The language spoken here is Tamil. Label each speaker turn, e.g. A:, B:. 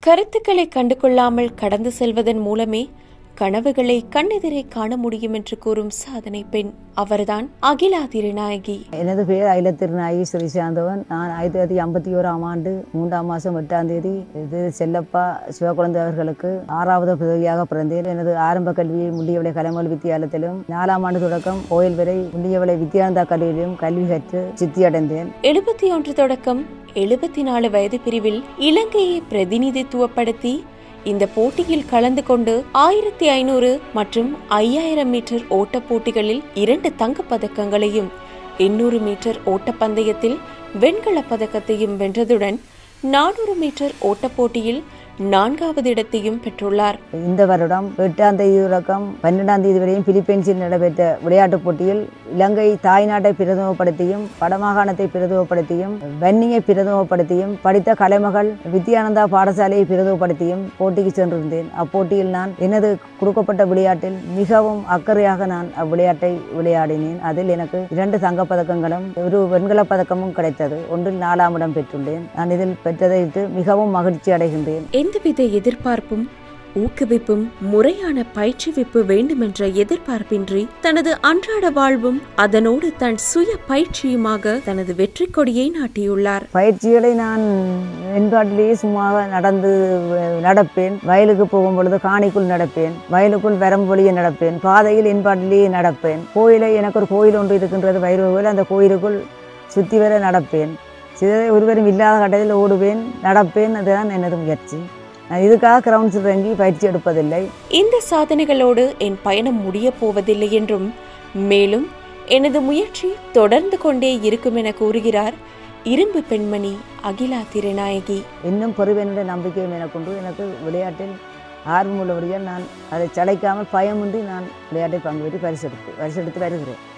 A: கருத்துக்களை கண்டு கொள்ளாமல் கடந்து செல்வதன் மூலமே கனவுகளை கண்ணெதிரே காண முடியும் என்று கூறும் சாதனை பெண் அவர்தான் அகிலா திருநாயகி
B: எனது பெயர் அகில திருநாயகி ஸ்ரீ சாந்தவன் நான் ஆயிரத்தி தொள்ளாயிரத்தி ஐம்பத்தி ஓராம் ஆண்டு மூன்றாம் மாதம் எட்டாம் தேதி இது செல்லப்பா சிவகுழந்தை அவர்களுக்கு ஆறாவது பதவியாக பிறந்தேன் எனது ஆரம்ப கல்வியை முள்ளியவளை கலைமொழி வித்தியாலயத்திலும் நாலாம் ஆண்டு தொடக்கம் கோயில் வரை முள்ளியவளை வித்யானந்தா கல்லூரியிலும் கல்வி கற்று சித்தி அடைந்தேன்
A: எழுபத்தி ஒன்று தொடக்கம் எழுபத்தி நாலு வயது பிரிவில் இலங்கையை பிரதிநிதித்துவப்படுத்தி இந்த போட்டியில் கலந்து கொண்டு ஆயிரத்தி ஐநூறு மற்றும் ஐயாயிரம் மீட்டர் ஓட்டப் போட்டிகளில் இரண்டு தங்கப் பதக்கங்களையும் எண்ணூறு மீட்டர் ஓட்டப்பந்தயத்தில் வெண்கலப் பதக்கத்தையும் வென்றதுடன் நானூறு மீட்டர் ஓட்டப் போட்டியில் நான்காவது இடத்தையும் பெற்றுள்ளார்
B: இந்த வருடம் எட்டாம் தேதி தொடக்கம் பன்னெண்டாம் தேதி வரையும் பிலிப்பைன்ஸில் நடைபெற்ற விளையாட்டுப் போட்டியில் இலங்கை தாய்நாட்டை பிரதிநிதிப்படுத்தியும் வடமாகாணத்தை பிரதிநிதிப்படுத்தியும் வன்னியை பிரதிநிதிப்படுத்தியும் படித்த கலைமகள் வித்யானந்தா பாடசாலையை பிரதிநிதிப்படுத்தியும் போட்டிக்கு சென்றிருந்தேன் அப்போட்டியில் நான் எனது கொடுக்கப்பட்ட விளையாட்டில் மிகவும் அக்கறையாக நான் அவ்விளையாட்டை விளையாடினேன் அதில் எனக்கு இரண்டு தங்கப் பதக்கங்களும் ஒரு வெண்கலப் பதக்கமும் கிடைத்தது ஒன்றில் நாலாம் இடம் பெற்றுள்ளேன் நான் இதில் பெற்றதை இட்டு மிகவும் மகிழ்ச்சி அடைகின்றேன்
A: எந்தவித எதிர்பார்ப்பும் ஊக்குவிப்பும் முறையான பயிற்றுவிப்பு வேண்டுமென்ற எதிர்பார்ப்பின்றி தனது அன்றாட வாழ்வும் அதனோடு தன் சுய பயிற்சியுமாக தனது வெற்றி கொடியை நாட்டியுள்ளார்
B: பயிற்சிகளை நான் வெண்காட்டிலேயே சும்மா நடந்து அஹ், நடப்பேன் வயலுக்கு போகும் பொழுது காணிக்குள் நடப்பேன் வயலுக்குள் வரம்பு வழியே நடப்பேன் பாதையில் என்பாட்டிலேயே நடப்பேன் கோயிலை எனக்கு ஒரு கோயில் ஒன்று இருக்கின்றது வைரவ கோயில் அந்த கோயிலுக்குள் சுற்றி வர நடப்பேன் சிதறை ஒருவரும் இல்லாத கட்டத்தில் ஓடுவேன் நடப்பேன் அதுதான் எனது முயற்சி நான் இதுக்காக கிரவுண்ட்ஸில் இறங்கி பயிற்சி எடுப்பதில்லை
A: இந்த சாதனைகளோடு என் பயணம் முடியப் போவதில்லை என்றும் மேலும் எனது முயற்சி தொடர்ந்து கொண்டே இருக்கும் என கூறுகிறார் இரும்பு பெண்மணி அகிலா திருநாயகி
B: இன்னும் பெறுவேன் நம்பிக்கையும் எனக்குண்டு எனக்கு விளையாட்டில் ஆர்வம் உள்ளபடியால் நான் அதை சளைக்காமல் பயமின்றி நான் விளையாட்டை பங்கு பெற்று பரிசெடுத்து பரிசெடுத்து வருகிறேன்